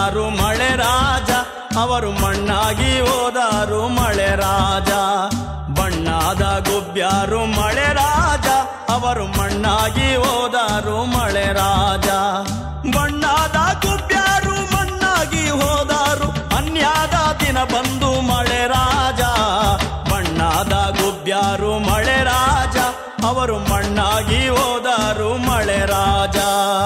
ಗುಬ್ಬ್ಯಾರು ಮಳೆ ರಾಜ ಅವರು ಮಣ್ಣಾಗಿ ಹೋದಾರು ಮಳೆ ರಾಜ ಬಣ್ಣಾದ ಗುಬ್ಬ್ಯಾರು ಮಳೆ ರಾಜ ಅವರು ಮಣ್ಣಾಗಿ ಹೋದಾರು ಮಳೆ ರಾಜ ಬಣ್ಣಾದ ಗುಬ್ಬ್ಯಾರು ಮಣ್ಣಾಗಿ ಹೋದಾರು ಅನ್ಯಾದ ದಿನ ಬಂದು ಮಳೆ ರಾಜ ಬಣ್ಣಾದ ಗುಬ್ಬ್ಯಾರು ಮಳೆ ರಾಜ ಅವರು ಮಣ್ಣಾಗಿ ಹೋದಾರು ಮಳೆ ರಾಜ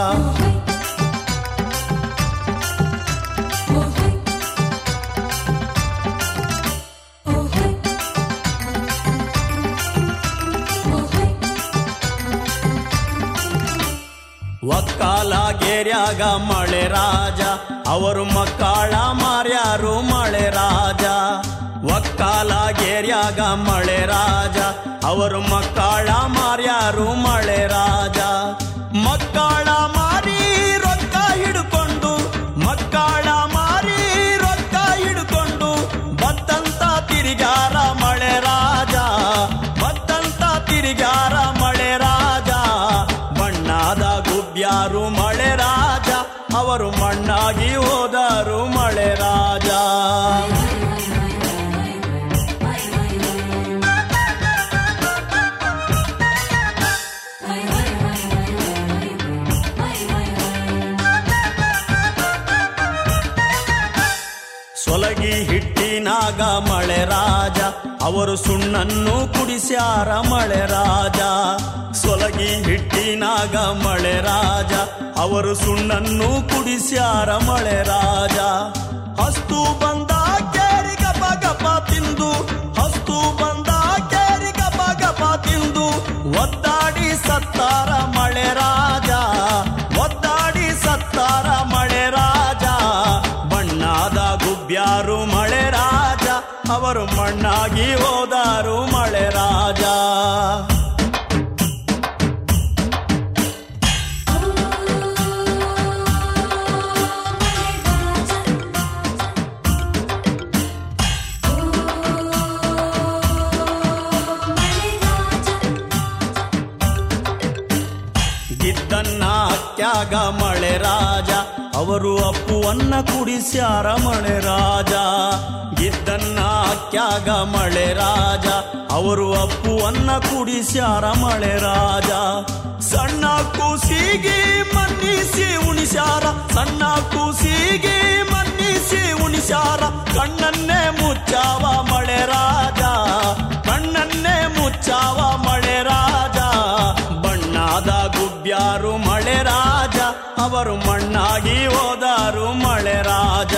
ಒಕ್ಕಾಲ ಗೇರ್ಯಾಗ ಮಳೆ ರಾಜ ಅವರು ಮಕ್ಕಳ ಮಾರ್ಯಾರು ಮಳೆ ರಾಜ ಒಕ್ಕಾಲ ಗೇರ್ಯಾಗ ಮಳೆ ರಾಜ ಅವರು ಮಕ್ಕಳ ಮಾರ್ಯಾರು ಮಳೆ ರಾಜ ಮಕ್ಕಳ ಮಾರಿ ರೊಕ್ಕ ಹಿಡ್ಕೊಂಡು ಮಕ್ಕಳ ಮಾರಿ ರೊಕ್ಕ ಹಿಡ್ಕೊಂಡು ಬತ್ತಂತ ತಿರುಗಾರ ಮಳೆ ರಾಜ ಬತ್ತಂತ ತಿರುಗಾರ ಮಳೆ ರಾಜ ಬಣ್ಣಾದ ಗುಬ್ಬ್ಯಾರು ಮಳೆ ರಾಜ ಅವರು ಮಣ್ಣಾಗಿ ಹೋದರು ಮಳೆ ರಾಜ ಸೊಲಗಿ ಹಿಟ್ಟಿನಾಗ ಮಳೆ ರಾಜ ಅವರು ಸುಣ್ಣನ್ನು ಕುಡಿಸ್ಯಾರ ಮಳೆ ರಾಜ ಸೊಲಗಿ ಹಿಟ್ಟಿನಾಗ ಮಳೆ ರಾಜ ಅವರು ಸುಣ್ಣನ್ನು ಕುಡಿಸ್ಯಾರ ಮಳೆ ರಾಜ ಹಸ್ತು ಬಂದ ಕೇರಿ ಗಪ ಗಪ ತಿಂದು ಹಸ್ತು ಬಂದ ಕೇರಿ ಗಪ ಗಪ ತಿಂದು ಒದ್ದಾಡಿ ಸತ್ತಾರ ಮಳೆ ರಾಜ ಒದ್ದಾಡಿ ಸತ್ತಾರ ಮಳೆ ರಾಜ ಬಣ್ಣಾದ ಗುಬ್ಬ್ಯಾರು ಮಳೆ ರಾಜ ಅವರು ಮಣ್ಣಾಗಿ ಹೋದಾರು ಮಳೆ ರಾಜ ಗಿದ್ದನ್ನ ಅಕ್ಯಾಗ ಮಳೆ ರಾಜ ಅವರು ಅಪ್ಪುವನ್ನ ಕುಡಿಸ್ಯಾರ ಮಳೆ ರಾಜ ಗಿದ್ದನ್ನ ಅಕ್ಯಾಗ ಮಳೆ ರಾಜ ಅವರು ಅಪ್ಪುವನ್ನ ಕುಡಿಸ್ಯಾರ ಮಳೆ ರಾಜ ಸಣ್ಣ ಕೂಸಿಗೆ ಮನ್ನಿಸಿ ಉಣಿಸ್ಯಾರ ಸಣ್ಣ ಕೂಸಿಗೆ ಮನ್ನಿಸಿ ಉಣಿಸ್ಯಾರ ಕಣ್ಣನ್ನೇ ಮುಚ್ಚಾವ ಮಳೆ ರಾಜ ಕಣ್ಣನ್ನೇ ಮುಚ್ಚಾವ ಮಳೆ ರಾಜ ಬಣ್ಣಾದ ಗುಬ್ಬ್ಯಾರು ಮಳೆ ರಾಜ ಅವರು ಮಣ್ಣಾಗಿ ಹೋದಾರು ಮಳೆ ರಾಜ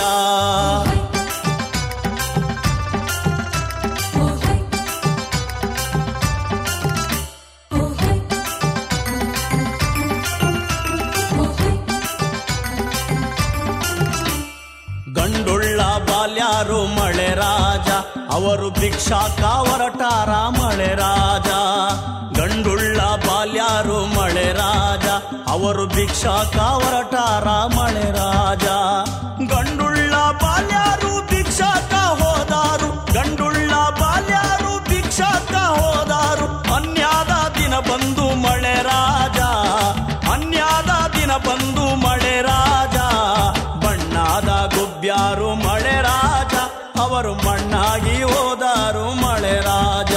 ಗಂಡುಳ್ಳ ಬಾಲ್ಯಾರು ಮಳೆ ರಾಜ ಅವರು ಭಿಕ್ಷಾಕ ಹೊರಟಾರ ಮಳೆ ರಾಜ ಗಂಡುಳ್ಳ ಬಾಲ್ಯಾರು ಮಳೆ ರಾಜ ಅವರು ಭಿಕ್ಷಾಕ ಹೊರಟಾರ ಮಳೆ ರಾಜ ಗಂಡುಳ್ಳ ಬಾಲ್ಯಾರು ಭಿಕ್ಷಾಕ ಹೋದಾರು ಗಂಡುಳ್ಳ ಬಾಲ್ಯಾರು ಭಿಕ್ಷಾಕ ಹೋದಾರು ಅನ್ಯಾದ ದಿನ ಬಂದು ಮಳೆ ರಾಜ ಅನ್ಯಾದ ದಿನ ಬಂದು ಮಳೆ ರಾಜ ಬಣ್ಣಾದ ಗುಬ್ಬ್ಯಾರು ಮಳೆ ರಾಜ ಅವರು ಮಣ್ಣಾಗಿ ಹೋದಾರು ಮಳೆ ರಾಜ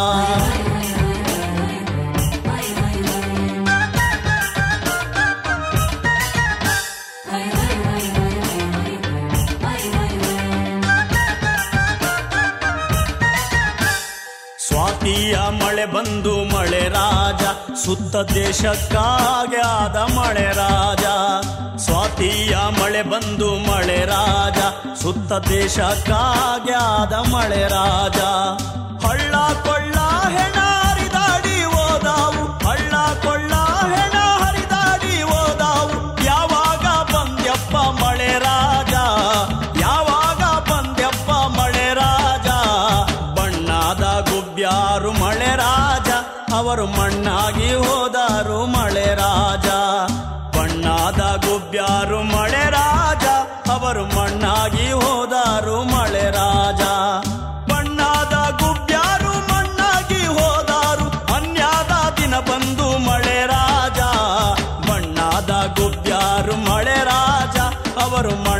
ಸ್ವಾತಿಯ ಮಳೆ ಬಂದು ಮಳೆ ರಾಜ ಸುತ್ತ ದೇಶಕ್ಕಾಗ್ಯಾದ ಮಳೆ ರಾಜ ಸ್ವಾತಿಯ ಮಳೆ ಬಂದು ಮಳೆ ರಾಜ ಸುತ್ತ ದೇಶಕ್ಕಾಗ್ಯಾದ ಮಳೆ ರಾಜ ಹಳ್ಳ ಕೊಳ್ಳ ಹೆಣ ಹರಿದಾಡಿ ಹೋದಾವು ಹಳ್ಳ ಕೊಳ್ಳ ಹೆಣ ಹರಿದಾಡಿ ಹೋದಾವು ಯಾವಾಗ ಬಂದ್ಯಪ್ಪ ಮಳೆ ರಾಜ ಯಾವಾಗ ಬಂದ್ಯಪ್ಪ ಮಳೆ ರಾಜ ಬಣ್ಣಾದ ಗುಬ್ಬ್ಯಾರು ಮಳೆ ರಾಜ ಅವರು ಮಣ್ಣಾಗಿ ಹೋದಾರು ಮಳೆ ರಾಜ ಬಣ್ಣಾದ ಗುಬ್ಬ್ಯಾರು ಮಳೆ ರಾಜ ಅವರು ಮಣ್ಣಾಗಿ ಹೋದಾರು ಮಳೆ ರಾಜ ಬಣ್ಣಾದ ಗುಬ್ಬ್ಯಾರು ಮಣ್ಣಾಗಿ ಹೋದಾರು ಅನ್ಯಾದ ದಿನ ಬಂದು ಮಳೆ ರಾಜ ಬಣ್ಣಾದ ಗುಬ್ಬ್ಯಾರು ಮಳೆ ರಾಜ ಅವರು ಮಣ್ಣಾಗಿ